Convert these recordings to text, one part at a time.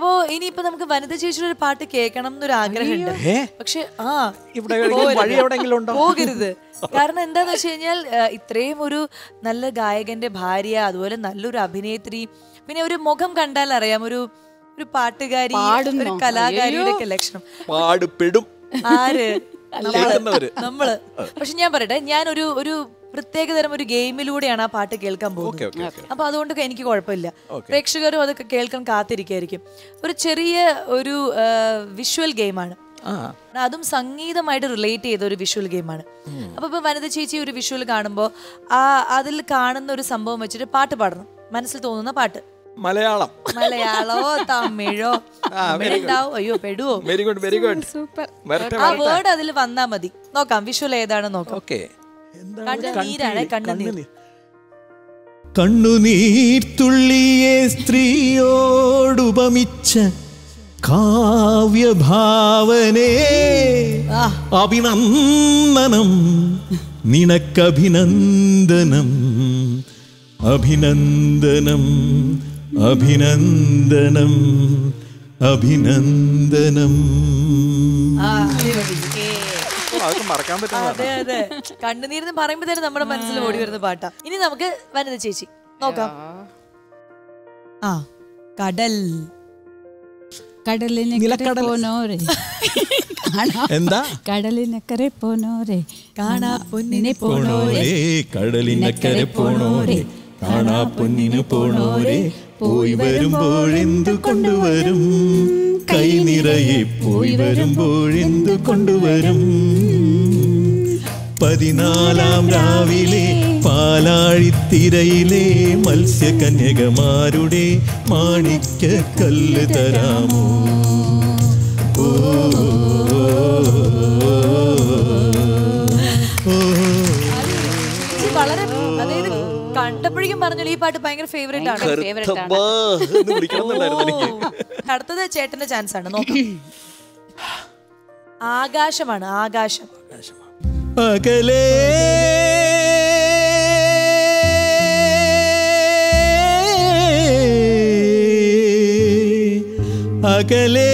അപ്പോ ഇനിയിപ്പോ നമുക്ക് വനിത ചേച്ചിയുടെ ഒരു പാട്ട് കേൾക്കണം എന്നൊരു ആഗ്രഹമുണ്ട് ഏ? പക്ഷെ ആ ഇവിടെ എവിടെയെങ്കിലും വഴി എവിടെയെങ്കിലും ഉണ്ടോ? പോകരുത് കാരണം എന്താന്ന് വെച്ച് കഴിഞ്ഞാൽ ആ, ഇത്രയും ഒരു നല്ല ഗായകന്റെ ഭാര്യ അതുപോലെ നല്ലൊരു അഭിനേത്രി പിന്നെ ഒരു മുഖം കണ്ടാൽ അറിയാം ഒരു ഒരു പാട്ടുകാരി പാടുന്നോ? ഒരു കലാകാരിയുടെ ഒക്കെ ലക്ഷണം പാടുപെടും ആര് കേൾക്കുന്നവര്. നമ്മള് പക്ഷെ ഞാൻ പറയട്ടെ ഞാൻ ഒരു ഒരു പ്രത്യേകതരം ഒരു ഗെയിമിലൂടെയാണ് ആ പാട്ട് കേൾക്കാൻ ഓക്കെ പോകുന്നത് ഓക്കെ ഓക്കെ അപ്പൊ അതുകൊണ്ട് എനിക്ക് കുഴപ്പമില്ല പ്രേക്ഷകരും അതൊക്കെ കേൾക്കാൻ കാത്തിരിക്കായിരിക്കും ഒരു ചെറിയ ഒരു വിഷ്വൽ ഗെയിമാണ് ആ അതും സംഗീതമായിട്ട് റിലേറ്റ് ചെയ്ത ഒരു വിഷ്വൽ ഗെയിമാണ് അപ്പൊ ഇപ്പൊ വനിത ചേച്ചി ഒരു വിഷ്വൽ കാണുമ്പോൾ ആ അതിൽ കാണുന്ന ഒരു സംഭവം വെച്ചിട്ട് പാട്ട് പാടണം മനസ്സിൽ തോന്നുന്ന പാട്ട് മലയാളം മലയാളോ തമിഴോ ഉണ്ടാവും അയ്യോ പെടുവോ very good very good super വരട്ടെ ആ വേർഡ് അതിൽ വന്നാ മതി നോക്കാം വിഷ്വൽ ഏതാണെന്ന് നോക്കാം ഓക്കെ കണ്ണുനീരാണ് കണ്ണുനീർ കണ്ണുനീർത്തുള്ളിയെ സ്ത്രീയോടുപമിച്ച കാവ്യഭാവനേ അഭിനന്ദനം നിനക്കഭിനന്ദനം അഭിനന്ദനം അഭിനന്ദനം അഭിനന്ദനം അതൊക്കെ മറക്കാൻ പറ്റുന്ന അതെ അതെ കണ്ണുനീർന്ന് പറയുമ്പോ തന്നെ നമ്മുടെ മനസ്സിൽ ഓടി വരുന്ന പാട്ടാ ഇനി നമുക്ക് വനിത ചേച്ചി നോക്കാം ആ കടൽ കടലിനക്കരെ നിലക്കടൽ. പോനോരെ കാണാ എന്താ കടലിനക്കരെ പോനോരെ കാണാ പൊന്നിനെ പോണോരേ പോനോരെ കടലിനക്കരെ പോണോരേ കാണാ പൊന്നിന് പോണോരേ പോയി വരുമ്പോഴെന്തു കൊണ്ടുവരും കൈ നിറയെ പോയി വരുമ്പോഴെന്തു കൊണ്ടുവരും പതിനാലാം രാവിലെ പാലാഴിത്തിരയിലെ മത്സ്യകന്യകമാരുടെ മാണിക്യ കല്ല് തരാമോ ഓ, ഓ, ഓ. ചേച്ചി വളരെ അതായത് കണ്ടപ്പോഴേക്കും പറഞ്ഞല്ലോ ഈ പാട്ട് ഭയങ്കര ഫേവറേറ്റ് ആണ് കറുത്തബ്ബ എന്ന് വിളിക്കണമെന്നുണ്ടായിരുന്നു എനിക്ക് ഓ. അടുത്തത് ചേട്ടന്റെ ചാൻസ് ആണ് നോക്കാം ആകാശമാണ് ആകാശം അകലേ അകലേ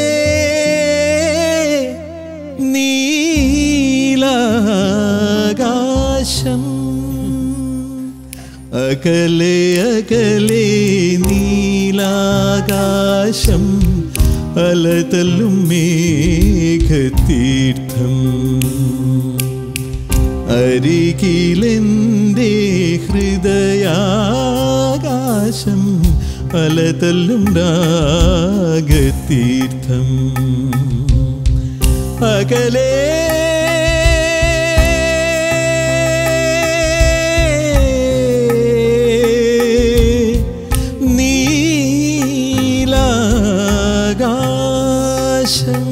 നീലാകാശം അകലെ അകലെ നീലാകാശം അലതല്ലും മേഘതീർത്ഥം അരികിലെന്തേ ഹൃദയാകാശം അലതല്ലും രാഗതീർത്ഥം അകലേ നീലാകാശം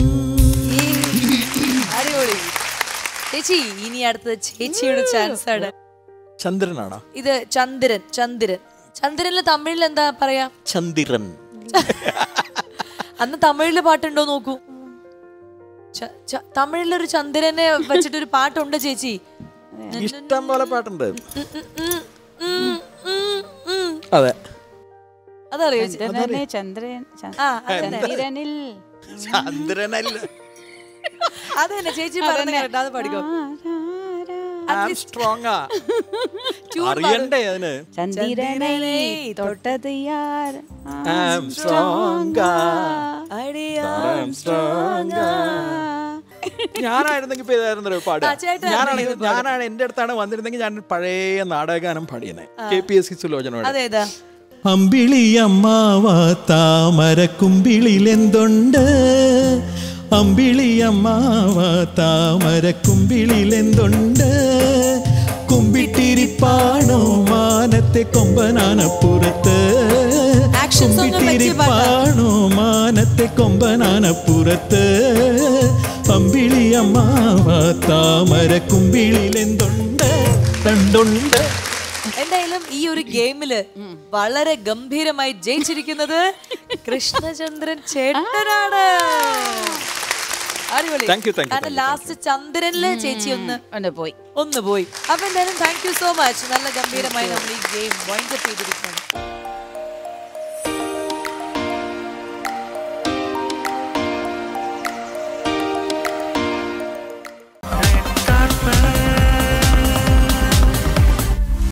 അടിപൊളി ചേച്ചി ഇനി അടുത്തത് ചേച്ചിയുടെ ചാൻസ് ആണ് ചന്ദ്രനാണോ ഇത് ചന്ദ്രൻ ചന്ദ്രൻ ചന്ദ്രനില് തമിഴിൽ എന്താ പറയാ ചന്ദ്രൻ അന്ന് തമിഴില് പാട്ടുണ്ടോ നോക്കൂ ച- ച- തമിഴിലൊരു ചന്ദ്രനെ വെച്ചിട്ടൊരു പാട്ടുണ്ട് ചേച്ചി ഇഷ്ടം പോലെ പാട്ടുണ്ട് ഉം, ഉം, ഉം, ഉം. അതെ അതറിയോ ചേച്ചി? ചന്ദ്രനെ ചന്ദ്രൻ ച- ആ അതന്നെ ചന്ദ്രനിൽ ചന്ദ്രനല്ല അതന്നെ ചേച്ചി പറഞ്ഞ കേട്ടോ അത് പഠിക്കോ സ്ട്രോങ്ങാ അറിയണ്ടേ അതിന് ചന്ദ്രനെ തൊട്ടത് യാർ I'm stronger. അടിയാ I'm stronger. ഞാനായിരുന്നെങ്കിൽ ഇപ്പൊ ഇതായിരുന്നല്ലോ പാടുക ആ, ചേട്ടൻ ഞാനാണെങ്കിൽ ആയിരുന്നു ഇത് ഞാനാണ് എന്റെ അടുത്താണ് വന്നിരുന്നെങ്കിൽ ഞാൻ പഴയ നാടകഗാനം പാടിയനെ കെ പി എസ് സി സുലോചനോട് അതേതാ അമ്പിളി അമ്മാവ താമരക്കുമ്പിളിലെന്തുണ്ട് അമ്പിളി അമ്മാവ താമരക്കുമ്പിളിലെന്തുണ്ട് കുമ്പിട്ടിരിപ്പാണോ മാനത്തെ കൊമ്പനാനപ്പുറത്ത് Action song ഉം വെച്ച് പാട്ടാ. കുമ്പിട്ടിരിപ്പാണോ മാനത്തെ കൊമ്പനാനപ്പുറത്ത് അമ്പിളി അമ്മാവ താമരക്കുമ്പിളിലെന്തുണ്ട് രണ്ടുണ്ട് എന്തായാലും ഈ ഒരു ഗെയിമില് വളരെ ഗംഭീരമായി ജയിച്ചിരിക്കുന്നത് കൃഷ്ണചന്ദ്രൻ ചേട്ടനാണ് അടിപൊളി Thank you, thank you, കാരണം thank you, ലാസ്റ്റ് ചന്ദ്രനില് ചേച്ചി ഒന്ന് ഒന്ന് പോയി ഒന്ന് പോയി അപ്പൊ എന്തായാലും താങ്ക് യു സോ മച്ച് നല്ല ഗംഭീരമായി നമ്മൾ ഈ ഗെയിം വൈൻഡപ്പ് ചെയ്തിരിക്കുകയാണ്